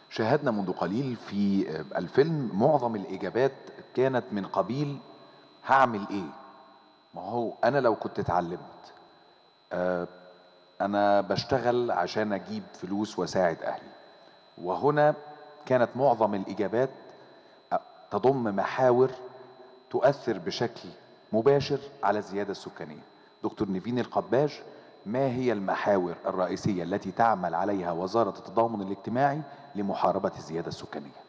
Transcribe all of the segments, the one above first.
شاهدنا منذ قليل في الفيلم معظم الإجابات كانت من قبيل هعمل إيه ما هو أنا لو كنت اتعلمت آه، أنا بشتغل عشان أجيب فلوس وأساعد أهلي وهنا كانت معظم الإجابات آه، تضم محاور تؤثر بشكل مباشر على الزيادة السكانية دكتور نيفين القباج ما هي المحاور الرئيسية التي تعمل عليها وزارة التضامن الاجتماعي لمحاربة الزيادة السكانية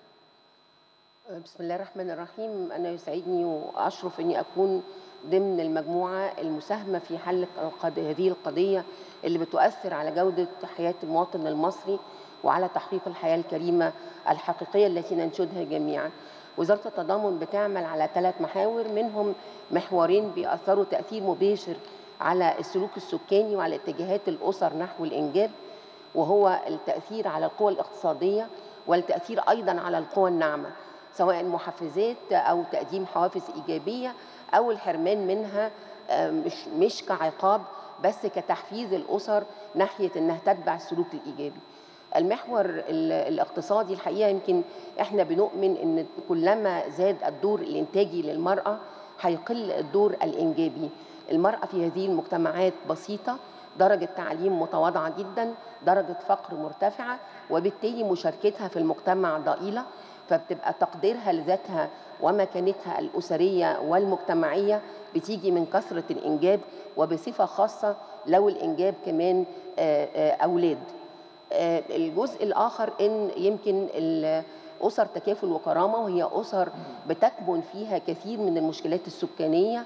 بسم الله الرحمن الرحيم أنا يسعدني وأشرف أني أكون ضمن المجموعة المساهمة في حل القض- هذه القضية اللي بتؤثر على جودة حياة المواطن المصري وعلى تحقيق الحياة الكريمة الحقيقية التي ننشدها جميعا وزارة التضامن بتعمل على ثلاث محاور منهم محورين بيأثروا تأثير مباشر على السلوك السكاني وعلى اتجاهات الأسر نحو الإنجاب وهو التأثير على القوى الاقتصادية والتأثير أيضا على القوى الناعمة سواء محفزات أو تقديم حوافز إيجابية أو الحرمان منها آه، مش مش كعقاب بس كتحفيز الأسر ناحية إنها تتبع السلوك الإيجابي المحور ال- الاقتصادي الحقيقة يمكن إحنا بنؤمن إن كلما زاد الدور الإنتاجي للمرأة هيقل الدور الإنجابي المرأة في هذه المجتمعات بسيطة درجة تعليم متواضعة جدا درجة فقر مرتفعة وبالتالي مشاركتها في المجتمع ضئيلة فبتبقى تقديرها لذاتها ومكانتها الأسرية والمجتمعية بتيجي من كثرة الإنجاب وبصفة خاصة لو الإنجاب كمان آه، آه، أولاد آه، الجزء الآخر إن يمكن ال- أسر تكافل وكرامة وهي أسر بتكمن فيها كثير من المشكلات السكانية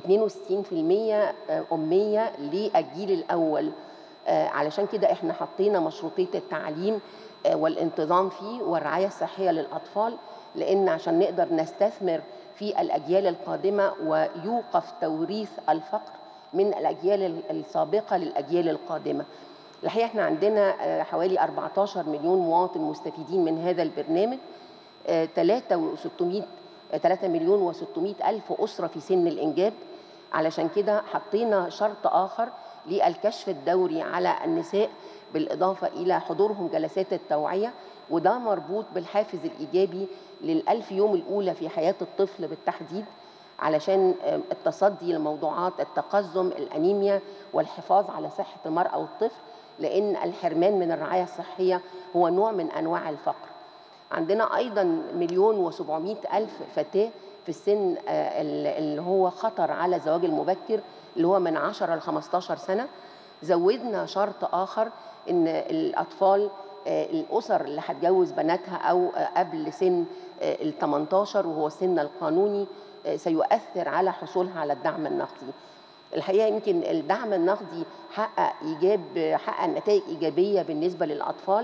62% أمية للجيل الأول آه، علشان كده احنا حطينا مشروطية التعليم آه، والانتظام فيه والرعاية الصحية للأطفال لأن عشان نقدر نستثمر في الأجيال القادمة ويوقف توريث الفقر من الأجيال السابقة للأجيال القادمة الحقيقة احنا عندنا آه، حوالي 14 مليون مواطن مستفيدين من هذا البرنامج 3 و600 3 مليون و600 ألف أسرة في سن الإنجاب علشان كده حطينا شرط آخر للكشف الدوري على النساء بالإضافة إلى حضورهم جلسات التوعية وده مربوط بالحافز الإيجابي للألف يوم الأولى في حياة الطفل بالتحديد علشان آه، التصدي لموضوعات التقزم الأنيميا والحفاظ على صحة المرأة والطفل لأن الحرمان من الرعاية الصحية هو نوع من أنواع الفقر عندنا أيضا مليون وسبعمائة ألف فتاة في السن آه، ال- اللي هو خطر على الزواج المبكر اللي هو من 10 ل 15 سنة زودنا شرط آخر إن الأطفال آه، الأسر اللي هتجوز بناتها أو آه، قبل سن ال 18 وهو السن القانوني آه، سيؤثر على حصولها على الدعم النقدي الحقيقه يمكن الدعم النقدي حقق ايجاب حقق نتائج ايجابيه بالنسبه للاطفال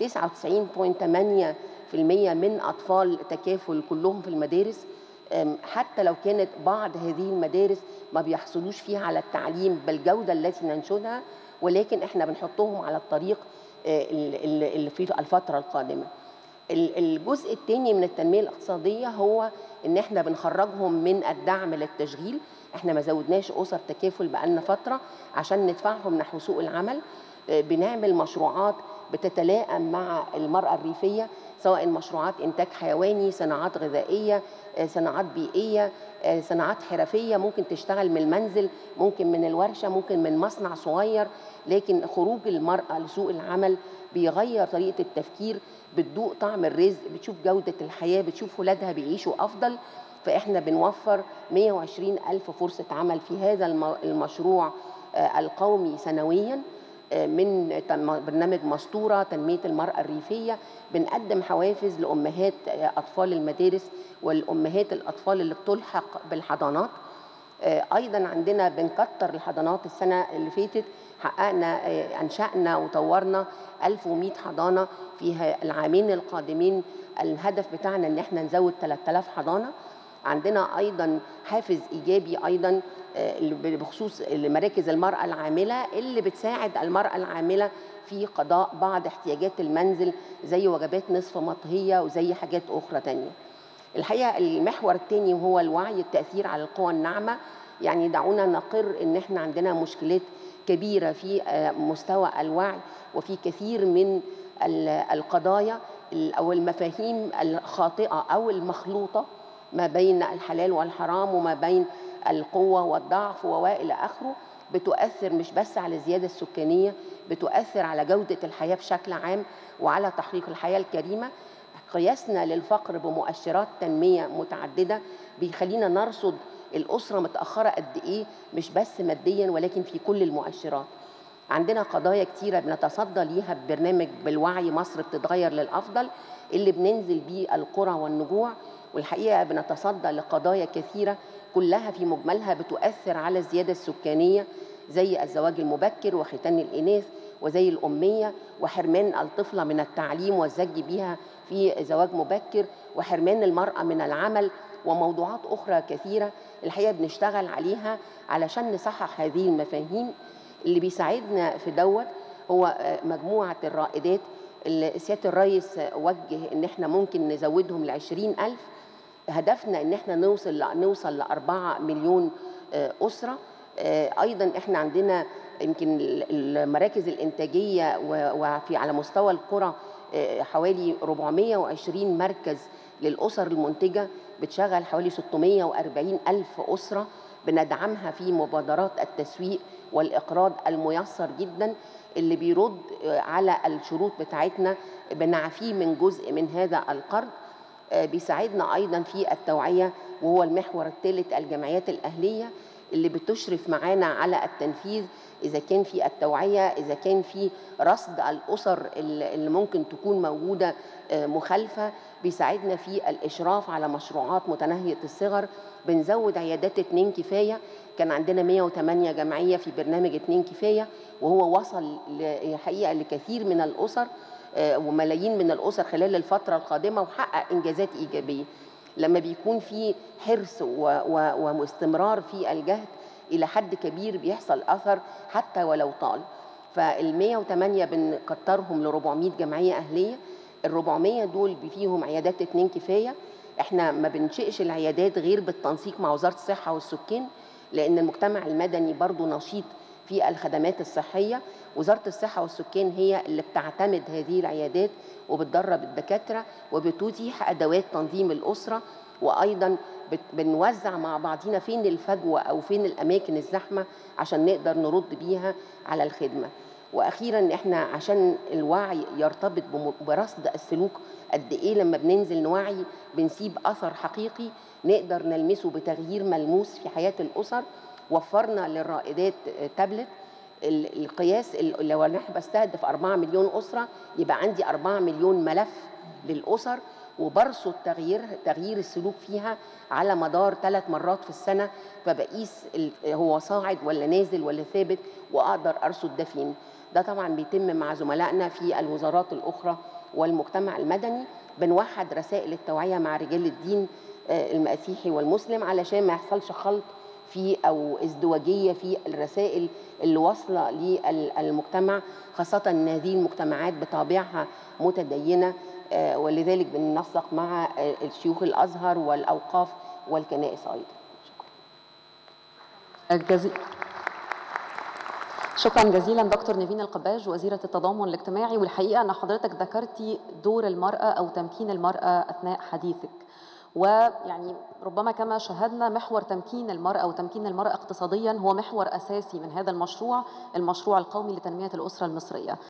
99.8% من اطفال تكافل كلهم في المدارس أم، حتى لو كانت بعض هذه المدارس ما بيحصلوش فيها على التعليم بالجوده التي ننشدها ولكن احنا بنحطهم على الطريق آه، ال- ال- اللي في الفتره القادمه ال- الجزء الثاني من التنميه الاقتصاديه هو ان احنا بنخرجهم من الدعم للتشغيل احنا ما زودناش اسر تكافل بقالنا فتره عشان ندفعهم نحو سوق العمل آه، بنعمل مشروعات بتتلائم مع المراه الريفيه سواء مشروعات انتاج حيواني صناعات غذائيه آه، صناعات بيئيه آه، صناعات حرفيه ممكن تشتغل من المنزل ممكن من الورشه ممكن من مصنع صغير لكن خروج المراه لسوق العمل بيغير طريقه التفكير بتدوق طعم الرزق بتشوف جوده الحياه بتشوف ولادها بيعيشوا افضل فاحنا بنوفر 120 الف فرصه عمل في هذا الم- المشروع آه، القومي سنويا آه، من تم- برنامج مسطوره تنميه المراه الريفيه بنقدم حوافز لامهات آه، اطفال المدارس والامهات الاطفال اللي بتلحق بالحضانات آه، ايضا عندنا بنكتر الحضانات السنه اللي فاتت حققنا آه، انشانا وطورنا 1100 حضانه في العامين القادمين الهدف بتاعنا ان احنا نزود 3000 حضانه عندنا ايضا حافز ايجابي ايضا آه، اللي بخصوص مراكز المراه العامله اللي بتساعد المراه العامله في قضاء بعض احتياجات المنزل زي وجبات نصف مطهيه وزي حاجات اخرى تانية الحقيقه المحور الثاني وهو الوعي التاثير على القوى الناعمه يعني دعونا نقر ان احنا عندنا مشكلات كبيره في آه، مستوى الوعي وفي كثير من ال- القضايا ال- او المفاهيم الخاطئه او المخلوطه ما بين الحلال والحرام وما بين القوه والضعف والى اخره بتؤثر مش بس على الزياده السكانيه بتؤثر على جوده الحياه بشكل عام وعلى تحقيق الحياه الكريمه قياسنا للفقر بمؤشرات تنميه متعدده بيخلينا نرصد الاسره متاخره قد ايه مش بس ماديا ولكن في كل المؤشرات عندنا قضايا كتيرة بنتصدى ليها ببرنامج بالوعي مصر بتتغير للأفضل اللي بننزل بيه القرى والنجوع والحقيقة بنتصدى لقضايا كثيرة كلها في مجملها بتؤثر على الزيادة السكانية زي الزواج المبكر وختان الإناث وزي الأمية وحرمان الطفلة من التعليم والزج بيها في زواج مبكر وحرمان المرأة من العمل وموضوعات أخرى كثيرة الحقيقة بنشتغل عليها علشان نصحح هذه المفاهيم اللي بيساعدنا في دوت هو آه، مجموعة الرائدات اللي سيادة الرئيس آه، وجه إن إحنا ممكن نزودهم لعشرين ألف هدفنا إن إحنا نوصل نوصل لأربعة مليون آه، أسرة آه، أيضا إحنا عندنا يمكن ال- المراكز الإنتاجية و- وفي على مستوى القرى آه، حوالي 420 مركز للأسر المنتجة بتشغل حوالي 640 ألف أسرة بندعمها في مبادرات التسويق والإقراض الميسر جدا اللي بيرد آه، على الشروط بتاعتنا بنعفيه من جزء من هذا القرض آه، بيساعدنا أيضا في التوعية وهو المحور الثالث الجمعيات الأهلية اللي بتشرف معانا على التنفيذ إذا كان في التوعية إذا كان في رصد الأسر اللي اللي ممكن تكون موجودة آه، مخالفة بيساعدنا في الإشراف على مشروعات متناهية الصغر بنزود عيادات اتنين كفاية كان عندنا 108 جمعية في برنامج اتنين كفاية وهو وصل ل- حقيقة لكثير من الأسر آه، وملايين من الأسر خلال الفترة القادمة وحقق إنجازات إيجابية لما بيكون في حرص و- و- واستمرار في الجهد إلى حد كبير بيحصل أثر حتى ولو طال فال 108 بنكترهم ل 400 جمعية أهلية ال 400 دول فيهم عيادات اتنين كفاية احنا ما بنشئش العيادات غير بالتنسيق مع وزارة الصحة والسكان لأن المجتمع المدني برضو نشيط في الخدمات الصحية وزارة الصحة والسكان هي اللي بتعتمد هذه العيادات وبتدرب الدكاترة وبتتيح أدوات تنظيم الأسرة وأيضا بت- بنوزع مع بعضينا فين الفجوة أو فين الأماكن الزحمة عشان نقدر نرد بيها على الخدمة واخيرا احنا عشان الوعي يرتبط بم- برصد السلوك قد ايه لما بننزل نوعي بنسيب اثر حقيقي نقدر نلمسه بتغيير ملموس في حياه الاسر وفرنا للرائدات آه، تابلت ال- القياس ال- لو انا بستهدف 4 مليون اسره يبقى عندي 4 مليون ملف للاسر وبرصد تغيير تغيير السلوك فيها على مدار ثلاث مرات في السنه فبقيس ال- هو صاعد ولا نازل ولا ثابت واقدر ارصد ده فين ده طبعا بيتم مع زملائنا في الوزارات الاخرى والمجتمع المدني بنوحد رسائل التوعيه مع رجال الدين آه، المسيحي والمسلم علشان ما يحصلش خلط في او ازدواجيه في الرسائل اللي واصله للمجتمع خاصه ان هذه المجتمعات بطابعها متدينه آه، ولذلك بننسق مع آه، الشيوخ الازهر والاوقاف والكنائس ايضا جزي... شكرا جزيلا دكتور نيفين القباج وزيرة التضامن الاجتماعي والحقيقة أن حضرتك ذكرتي دور المرأة أو تمكين المرأة أثناء حديثك ويعني ربما كما شاهدنا محور تمكين المرأة وتمكين المرأة اقتصاديا هو محور أساسي من هذا المشروع المشروع القومي لتنمية الأسرة المصرية